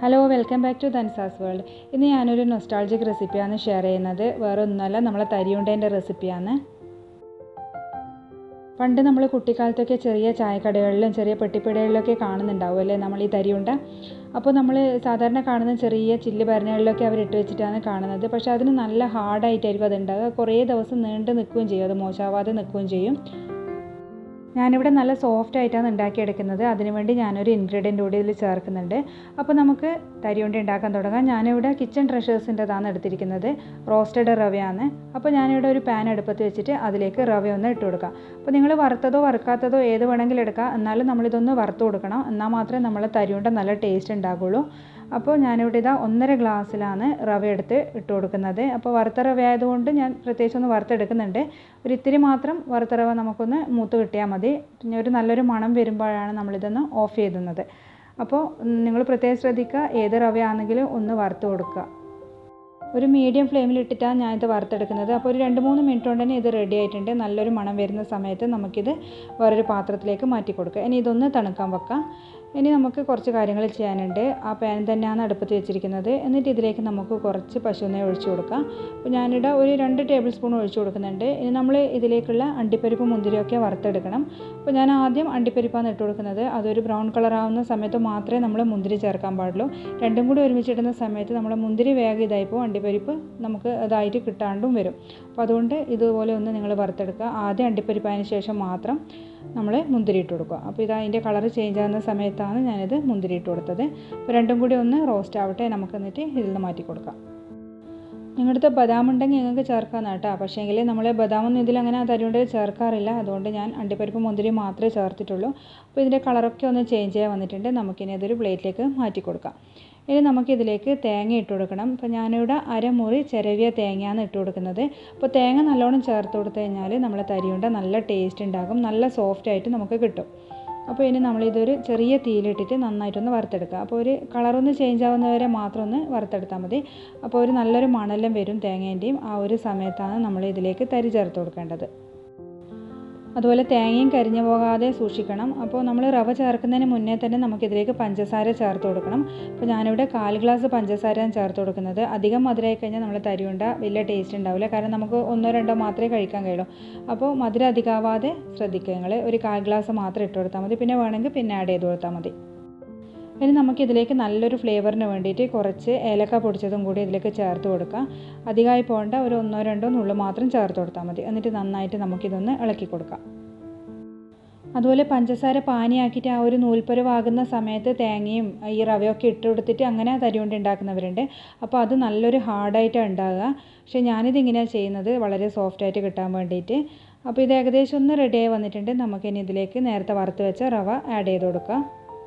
hello welcome back to ധൻസാസ് world ഇന്ന് ഞാനൊരു നൊസ്റ്റാൾജിക് റെസിപ്പിയാണ് ഷെയർ ചെയ്യുന്നത് വേറെ ഒന്നുമല്ല നമ്മളെ തരിയുണ്ടേൻ്റെ റെസിപ്പിയാണ് പണ്ട് നമ്മൾ കുട്ടിക്കാലത്തൊക്കെ ചെറിയ ചായക്കടകളിലും ചെറിയ പെട്ടിപ്പിടകളിലൊക്കെ കാണുന്നുണ്ടാവും അല്ലേ നമ്മൾ ഈ തരിയുണ്ട അപ്പോൾ നമ്മൾ സാധാരണ കാണുന്ന ചെറിയ ചില്ല് ഭരണികളിലൊക്കെ അവർ ഇട്ട് വെച്ചിട്ടാണ് കാണുന്നത് പക്ഷേ അതിന് നല്ല ഹാർഡായിട്ടായിരിക്കും അത് ഉണ്ടാകുക കുറേ ദിവസം നീണ്ടു നിൽക്കുകയും ചെയ്യും അത് മോശമാവാതെ നിൽക്കുകയും ചെയ്യും ഞാനിവിടെ നല്ല സോഫ്റ്റ് ആയിട്ടാണ് ഉണ്ടാക്കിയെടുക്കുന്നത് അതിനുവേണ്ടി ഞാനൊരു ഇൻഗ്രീഡിയൻ്റ് കൂടി ഇതിൽ ചേർക്കുന്നുണ്ട് അപ്പോൾ നമുക്ക് തരിയുണ്ടി ഉണ്ടാക്കാൻ തുടങ്ങാം ഞാനിവിടെ കിച്ചൺ ട്രഷേഴ്സിൻ്റെതാണ് എടുത്തിരിക്കുന്നത് റോസ്റ്റഡ് റവയാണ് അപ്പോൾ ഞാനിവിടെ ഒരു പാൻ അടുപ്പത്ത് വെച്ചിട്ട് അതിലേക്ക് റവ ഒന്ന് ഇട്ട് കൊടുക്കാം അപ്പോൾ നിങ്ങൾ വറുത്തതോ വറുക്കാത്തതോ ഏത് വേണമെങ്കിലും എടുക്കാം എന്നാലും നമ്മളിതൊന്ന് വറുത്ത് കൊടുക്കണം എന്നാൽ മാത്രമേ നമ്മളെ തരിയുണ്ട നല്ല ടേസ്റ്റ് ഉണ്ടാകുള്ളൂ അപ്പോൾ ഞാനിവിടെ ഇതാ ഒന്നര ഗ്ലാസ്സിലാണ് റവ എടുത്ത് ഇട്ട് കൊടുക്കുന്നത് അപ്പോൾ വറുത്ത റവ ആയതുകൊണ്ട് ഞാൻ പ്രത്യേകിച്ച് ഒന്ന് വറുത്തെടുക്കുന്നുണ്ട് ഒരു ഇത്തിരി മാത്രം വറുത്ത റവ നമുക്കൊന്ന് മൂത്ത് കിട്ടിയാൽ മതി പിന്നെ ഒരു നല്ലൊരു മണം വരുമ്പോഴാണ് നമ്മളിതൊന്ന് ഓഫ് ചെയ്യുന്നത് അപ്പോൾ നിങ്ങൾ പ്രത്യേകം ശ്രദ്ധിക്കുക ഏത് റവയാണെങ്കിലും ഒന്ന് വറുത്ത് കൊടുക്കുക ഒരു മീഡിയം ഫ്ലെയിമിൽ ഇട്ടിട്ടാണ് ഞാനിത് വറുത്തെടുക്കുന്നത് അപ്പോൾ ഒരു രണ്ട് മൂന്ന് മിനിറ്റ് കൊണ്ട് തന്നെ ഇത് റെഡി ആയിട്ടുണ്ട് നല്ലൊരു മണം വരുന്ന സമയത്ത് നമുക്കിത് വേറൊരു പാത്രത്തിലേക്ക് മാറ്റി കൊടുക്കുക ഇനി ഇതൊന്ന് തണുക്കാൻ വെക്കാം ഇനി നമുക്ക് കുറച്ച് കാര്യങ്ങൾ ചെയ്യാനുണ്ട് ആ പാൻ തന്നെയാണ് അടുപ്പത്ത് വെച്ചിരിക്കുന്നത് എന്നിട്ട് ഇതിലേക്ക് നമുക്ക് കുറച്ച് പശുനെയ്യ് ഒഴിച്ചു കൊടുക്കാം അപ്പോൾ ഞാനിവിടെ ഒരു രണ്ട് ടേബിൾ സ്പൂൺ ഒഴിച്ചു കൊടുക്കുന്നുണ്ട് ഇനി നമ്മൾ ഇതിലേക്കുള്ള അണ്ടിപ്പരിപ്പ് മുന്തിരിയൊക്കെ വറുത്തെടുക്കണം അപ്പോൾ ഞാൻ ആദ്യം അണ്ടിപ്പരിപ്പാണ് ഇട്ട് കൊടുക്കുന്നത് അതൊരു ബ്രൗൺ കളർ ആവുന്ന സമയത്ത് മാത്രമേ നമ്മൾ മുന്തിരി ചേർക്കാൻ പാടുള്ളൂ രണ്ടും കൂടി ഒരുമിച്ചിടുന്ന സമയത്ത് നമ്മൾ മുന്തിരി വേഗം ഇതായിപ്പോൾ അണ്ടിപ്പരിപ്പ് നമുക്ക് അതായിട്ട് കിട്ടാണ്ടും വരും അപ്പോൾ അതുകൊണ്ട് ഇതുപോലെ ഒന്ന് നിങ്ങൾ വറുത്തെടുക്കുക ആദ്യം അണ്ടിപ്പരിപ്പായതിന് ശേഷം മാത്രം നമ്മൾ മുന്തിരി ഇട്ട് കൊടുക്കുക അപ്പോൾ ഇത് അതിൻ്റെ കളർ ചേഞ്ച് ആകുന്ന സമയത്താണ് ഞാനിത് മുന്തിരി ഇട്ട് കൊടുത്തത് അപ്പോൾ രണ്ടും കൂടി ഒന്ന് റോസ്റ്റ് ആവട്ടെ നമുക്ക് എന്നിട്ട് ഇതിൽ നിന്ന് മാറ്റി കൊടുക്കാം നിങ്ങളുടെ ബദാം ഉണ്ടെങ്കിൽ നിങ്ങൾക്ക് ചേർക്കാം കേട്ടോ പക്ഷേങ്കിൽ നമ്മൾ ബദാമൊന്നും ഇതിലങ്ങനെ തരിയുണ്ടിൽ ചേർക്കാറില്ല അതുകൊണ്ട് ഞാൻ അണ്ടിപ്പരിപ്പ് മുന്തിരി മാത്രമേ ചേർത്തിട്ടുള്ളൂ അപ്പോൾ ഇതിൻ്റെ കളറൊക്കെ ഒന്ന് ചേഞ്ച് ചെയ്യാൻ വന്നിട്ടുണ്ട് നമുക്കിനി ഇതൊരു പ്ലേറ്റിലേക്ക് മാറ്റി കൊടുക്കാം ഇനി നമുക്കിതിലേക്ക് തേങ്ങ ഇട്ട് കൊടുക്കണം അപ്പോൾ ഞാനിവിടെ അരമുറി ചിരവിയ തേങ്ങയാണ് ഇട്ട് കൊടുക്കുന്നത് അപ്പോൾ തേങ്ങ നല്ലോണം ചേർത്ത് കൊടുത്തു കഴിഞ്ഞാൽ നമ്മളെ തരിയുണ്ട നല്ല ടേസ്റ്റ് ഉണ്ടാകും നല്ല സോഫ്റ്റ് ആയിട്ട് നമുക്ക് കിട്ടും അപ്പോൾ ഇനി നമ്മളിതൊരു ചെറിയ തീയിലിട്ടിട്ട് നന്നായിട്ടൊന്ന് വറുത്തെടുക്കുക അപ്പോൾ ഒരു കളറൊന്ന് ചേഞ്ച് ആവുന്നവരെ മാത്രം ഒന്ന് വറുത്തെടുത്താൽ മതി അപ്പോൾ ഒരു നല്ലൊരു മണലം വരും തേങ്ങേൻ്റെയും ആ ഒരു സമയത്താണ് നമ്മൾ ഇതിലേക്ക് തരി ചേർത്ത് കൊടുക്കേണ്ടത് അതുപോലെ തേങ്ങയും കരിഞ്ഞു പോകാതെ സൂക്ഷിക്കണം അപ്പോൾ നമ്മൾ റവ ചേർക്കുന്നതിന് മുന്നേ തന്നെ നമുക്കിതിലേക്ക് പഞ്ചസാര ചേർത്ത് കൊടുക്കണം അപ്പോൾ ഞാനിവിടെ കാൽ ഗ്ലാസ് പഞ്ചസാരയാണ് ചേർത്ത് കൊടുക്കുന്നത് അധികം മധുരമായി കഴിഞ്ഞാൽ നമ്മൾ തരിയുണ്ട വലിയ ടേസ്റ്റ് ഉണ്ടാവില്ല കാരണം നമുക്ക് ഒന്നോ രണ്ടോ മാത്രമേ കഴിക്കാൻ കഴിയുള്ളൂ അപ്പോൾ മധുരം അധികമാവാതെ ശ്രദ്ധിക്കുക നിങ്ങൾ ഒരു കാൽ ഗ്ലാസ് മാത്രം ഇട്ട് കൊടുത്താൽ മതി പിന്നെ വേണമെങ്കിൽ പിന്നെ ആഡ് ചെയ്ത് കൊടുത്താൽ മതി ഇനി നമുക്കിതിലേക്ക് നല്ലൊരു ഫ്ലേവറിന് വേണ്ടിയിട്ട് കുറച്ച് ഏലക്ക പൊടിച്ചതും കൂടി ഇതിലേക്ക് ചേർത്ത് കൊടുക്കാം അധികമായി പോകേണ്ട ഒരു ഒന്നോ രണ്ടോ നുള്ളു മാത്രം ചേർത്ത് കൊടുത്താൽ മതി എന്നിട്ട് നന്നായിട്ട് നമുക്കിതൊന്ന് ഇളക്കി കൊടുക്കാം അതുപോലെ പഞ്ചസാര പാനിയാക്കിയിട്ട് ആ ഒരു നൂൽപ്പരുവാകുന്ന സമയത്ത് തേങ്ങയും ഈ റവയൊക്കെ ഇട്ട് കൊടുത്തിട്ട് അങ്ങനെ തരികൊണ്ട് ഉണ്ടാക്കുന്നവരുണ്ട് അപ്പോൾ അത് നല്ലൊരു ഹാർഡായിട്ടാണ് ഉണ്ടാകുക പക്ഷേ ഞാനിത് ഇങ്ങനെയാണ് ചെയ്യുന്നത് വളരെ സോഫ്റ്റായിട്ട് കിട്ടാൻ വേണ്ടിയിട്ട് അപ്പോൾ ഇത് ഏകദേശം ഒന്ന് റെഡിയായി വന്നിട്ടുണ്ട് നമുക്കിനി ഇതിലേക്ക് നേരത്തെ വറുത്ത് വെച്ച റവ ആഡ് ചെയ്ത് കൊടുക്കാം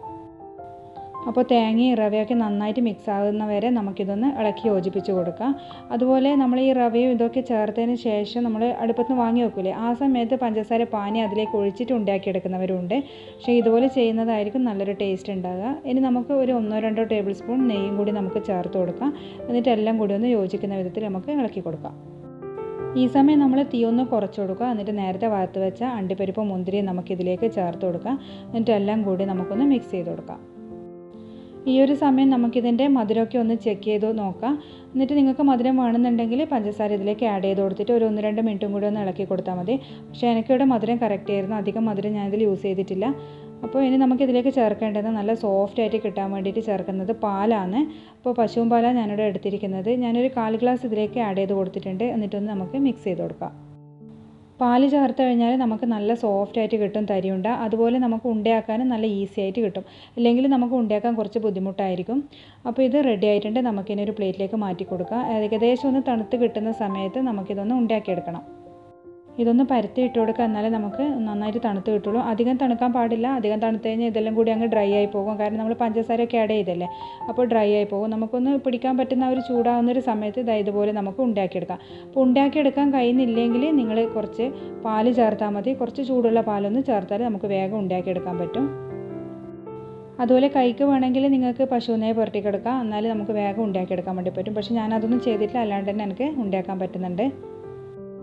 അപ്പോൾ തേങ്ങയും റവയൊക്കെ നന്നായിട്ട് മിക്സ് ആകുന്ന വരെ നമുക്കിതൊന്ന് ഇളക്കി യോജിപ്പിച്ച് കൊടുക്കാം അതുപോലെ നമ്മൾ ഈ റവയും ഇതൊക്കെ ചേർത്തതിന് ശേഷം നമ്മൾ അടുപ്പത്ത് നിന്ന് വാങ്ങി വെക്കില്ലേ ആ സമയത്ത് പഞ്ചസാര പാനി അതിലേക്ക് ഒഴിച്ചിട്ട് ഉണ്ടാക്കിയെടുക്കുന്നവരുണ്ട് പക്ഷേ ഇതുപോലെ ചെയ്യുന്നതായിരിക്കും നല്ലൊരു ടേസ്റ്റ് ഉണ്ടാകുക ഇനി നമുക്ക് ഒരു ഒന്നോ രണ്ടോ ടേബിൾ സ്പൂൺ നെയ്യും കൂടി നമുക്ക് ചേർത്ത് കൊടുക്കാം എന്നിട്ട് എല്ലാം കൂടി ഒന്ന് യോജിക്കുന്ന വിധത്തിൽ നമുക്ക് ഇളക്കി കൊടുക്കാം ഈ സമയം നമ്മൾ തീ ഒന്ന് കുറച്ച് കൊടുക്കുക എന്നിട്ട് നേരത്തെ വറുത്ത് വെച്ച അണ്ടിപ്പരിപ്പ് മുന്തിരി നമുക്കിതിലേക്ക് ചേർത്ത് കൊടുക്കാം എന്നിട്ട് എല്ലാം കൂടി നമുക്കൊന്ന് മിക്സ് ചെയ്ത് കൊടുക്കാം ഈ ഒരു സമയം നമുക്കിതിൻ്റെ മധുരമൊക്കെ ഒന്ന് ചെക്ക് ചെയ്ത് നോക്കാം എന്നിട്ട് നിങ്ങൾക്ക് മധുരം വേണമെന്നുണ്ടെങ്കിൽ പഞ്ചസാര ഇതിലേക്ക് ആഡ് ചെയ്ത് കൊടുത്തിട്ട് ഒരു ഒന്ന് രണ്ട് മിനിറ്റും കൂടി ഒന്ന് ഇളക്കി കൊടുത്താൽ മതി പക്ഷേ എനിക്കിവിടെ മധുരം കറക്റ്റ് ആയിരുന്നു അധികം മധുരം ഞാനിതിൽ യൂസ് ചെയ്തിട്ടില്ല അപ്പോൾ ഇനി നമുക്കിതിലേക്ക് ചേർക്കേണ്ടത് നല്ല സോഫ്റ്റ് ആയിട്ട് കിട്ടാൻ വേണ്ടിയിട്ട് ചേർക്കുന്നത് പാലാണ് അപ്പോൾ പശുവും പാലാണ് ഞാനിവിടെ എടുത്തിരിക്കുന്നത് ഞാനൊരു കാൽ ഗ്ലാസ് ഇതിലേക്ക് ആഡ് ചെയ്ത് കൊടുത്തിട്ടുണ്ട് എന്നിട്ടൊന്ന് നമുക്ക് മിക്സ് ചെയ്ത് കൊടുക്കാം പാല് ചേർത്ത് കഴിഞ്ഞാൽ നമുക്ക് നല്ല സോഫ്റ്റ് ആയിട്ട് കിട്ടും തരിയുണ്ട അതുപോലെ നമുക്ക് ഉണ്ടയാക്കാനും നല്ല ഈസി ആയിട്ട് കിട്ടും ഇല്ലെങ്കിൽ നമുക്ക് ഉണ്ടയാക്കാൻ കുറച്ച് ബുദ്ധിമുട്ടായിരിക്കും അപ്പോൾ ഇത് റെഡി ആയിട്ടുണ്ട് നമുക്കിനി ഒരു പ്ലേറ്റിലേക്ക് മാറ്റി കൊടുക്കാം ഏകദേശം ഒന്ന് തണുത്ത് കിട്ടുന്ന സമയത്ത് നമുക്കിതൊന്ന് ഉണ്ടാക്കിയെടുക്കണം ഇതൊന്ന് പരത്തി ഇട്ട് കൊടുക്കുക എന്നാലേ നമുക്ക് നന്നായിട്ട് തണുത്ത് കിട്ടുള്ളൂ അധികം തണുക്കാൻ പാടില്ല അധികം തണുത്ത് കഴിഞ്ഞാൽ ഇതെല്ലാം കൂടി അങ്ങ് ഡ്രൈ ആയി പോകും കാരണം നമ്മൾ പഞ്ചസാരയൊക്കെ ആഡ് ചെയ്തല്ലേ അപ്പോൾ ഡ്രൈ ആയി പോകും നമുക്കൊന്ന് പിടിക്കാൻ പറ്റുന്ന ഒരു ചൂടാവുന്ന ഒരു സമയത്ത് ഇതാ ഇതുപോലെ നമുക്ക് ഉണ്ടാക്കിയെടുക്കാം അപ്പോൾ ഉണ്ടാക്കിയെടുക്കാൻ കഴിയുന്നില്ലെങ്കിൽ നിങ്ങൾ കുറച്ച് പാല് ചേർത്താൽ മതി കുറച്ച് ചൂടുള്ള പാലൊന്ന് ചേർത്താൽ നമുക്ക് വേഗം ഉണ്ടാക്കിയെടുക്കാൻ പറ്റും അതുപോലെ കൈക്ക് വേണമെങ്കിൽ നിങ്ങൾക്ക് പശുവിനെ പുരട്ടിക്കെടുക്കാം എന്നാലും നമുക്ക് വേഗം ഉണ്ടാക്കിയെടുക്കാൻ വേണ്ടി പറ്റും പക്ഷേ ഞാനതൊന്നും ചെയ്തിട്ടില്ല അല്ലാണ്ട് തന്നെ എനിക്ക് ഉണ്ടാക്കാൻ പറ്റുന്നുണ്ട്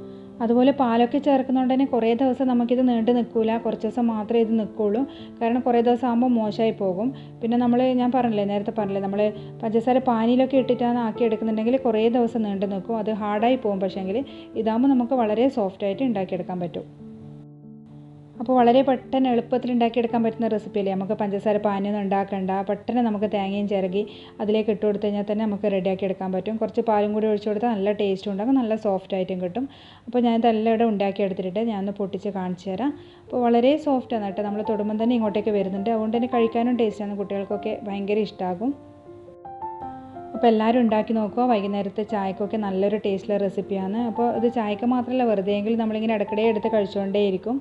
അതുപോലെ പാലൊക്കെ ചേർക്കുന്നതുകൊണ്ട് തന്നെ കുറേ ദിവസം നമുക്കിത് നീണ്ടു നിൽക്കില്ല കുറച്ച് ദിവസം മാത്രമേ ഇത് നിൽക്കുകയുള്ളൂ കാരണം കുറേ ദിവസം ആകുമ്പോൾ മോശമായി പോകും പിന്നെ നമ്മൾ ഞാൻ പറഞ്ഞില്ലേ നേരത്തെ പറഞ്ഞില്ലേ നമ്മൾ പഞ്ചസാര പാനിയിലൊക്കെ ഇട്ടിട്ടാണ് ആക്കി എടുക്കുന്നുണ്ടെങ്കിൽ കുറേ ദിവസം നീണ്ടു നിൽക്കും അത് ഹാർഡായി പോകും പക്ഷേങ്കിൽ ഇതാകുമ്പോൾ നമുക്ക് വളരെ സോഫ്റ്റായിട്ട് ഉണ്ടാക്കിയെടുക്കാൻ പറ്റും അപ്പോൾ വളരെ പെട്ടെന്ന് എളുപ്പത്തിൽ ഉണ്ടാക്കിയെടുക്കാൻ പറ്റുന്ന റെസിപ്പി അല്ലേ നമുക്ക് പഞ്ചസാര പാനിയൊന്നും ഉണ്ടാക്കണ്ട പെട്ടെന്ന് നമുക്ക് തേങ്ങയും ചിരകി അതിലേക്ക് ഇട്ട് കൊടുത്തു കഴിഞ്ഞാൽ തന്നെ നമുക്ക് റെഡിയാക്കി എടുക്കാൻ പറ്റും കുറച്ച് പാലും കൂടി ഒഴിച്ചു കൊടുത്താൽ നല്ല ടേസ്റ്റും ഉണ്ടാകും നല്ല സോഫ്റ്റ് ആയിട്ടും കിട്ടും അപ്പോൾ ഞാൻ ഇതെല്ലാം ഇവിടെ ഉണ്ടാക്കിയെടുത്തിട്ട് ഞാനൊന്ന് പൊട്ടിച്ച് കാണിച്ചു തരാം അപ്പോൾ വളരെ സോഫ്റ്റാണ് കേട്ടോ നമ്മൾ തൊടുമ്പം തന്നെ ഇങ്ങോട്ടേക്ക് വരുന്നുണ്ട് അതുകൊണ്ട് തന്നെ കഴിക്കാനും ടേസ്റ്റാണ് കുട്ടികൾക്കൊക്കെ ഭയങ്കര ഇഷ്ടമാകും അപ്പോൾ എല്ലാവരും ഉണ്ടാക്കി നോക്കുക വൈകുന്നേരത്തെ ചായക്കൊക്കെ നല്ലൊരു ടേസ്റ്റുള്ള റെസിപ്പിയാണ് അപ്പോൾ ഇത് ചായക്ക് മാത്രമല്ല വെറുതെയെങ്കിലും നമ്മളിങ്ങനെ ഇടയ്ക്കിടെ എടുത്ത് കഴിച്ചുകൊണ്ടേയിരിക്കും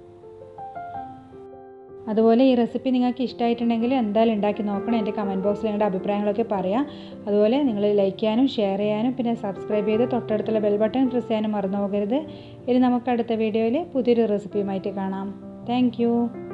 അതുപോലെ ഈ റെസിപ്പി നിങ്ങൾക്ക് ഇഷ്ടമായിട്ടുണ്ടെങ്കിൽ എന്തായാലും ഉണ്ടാക്കി നോക്കണം എൻ്റെ കമൻറ്റ് ബോക്സിൽ നിങ്ങളുടെ അഭിപ്രായങ്ങളൊക്കെ പറയാം അതുപോലെ നിങ്ങൾ ലൈക്ക് ചെയ്യാനും ഷെയർ ചെയ്യാനും പിന്നെ സബ്സ്ക്രൈബ് ചെയ്ത് തൊട്ടടുത്തുള്ള ബെൽ ബട്ടൺ പ്രസ് ചെയ്യാനും മറന്നു പോകരുത് ഇനി നമുക്ക് അടുത്ത വീഡിയോയിൽ പുതിയൊരു റെസിപ്പിയുമായിട്ട് കാണാം താങ്ക്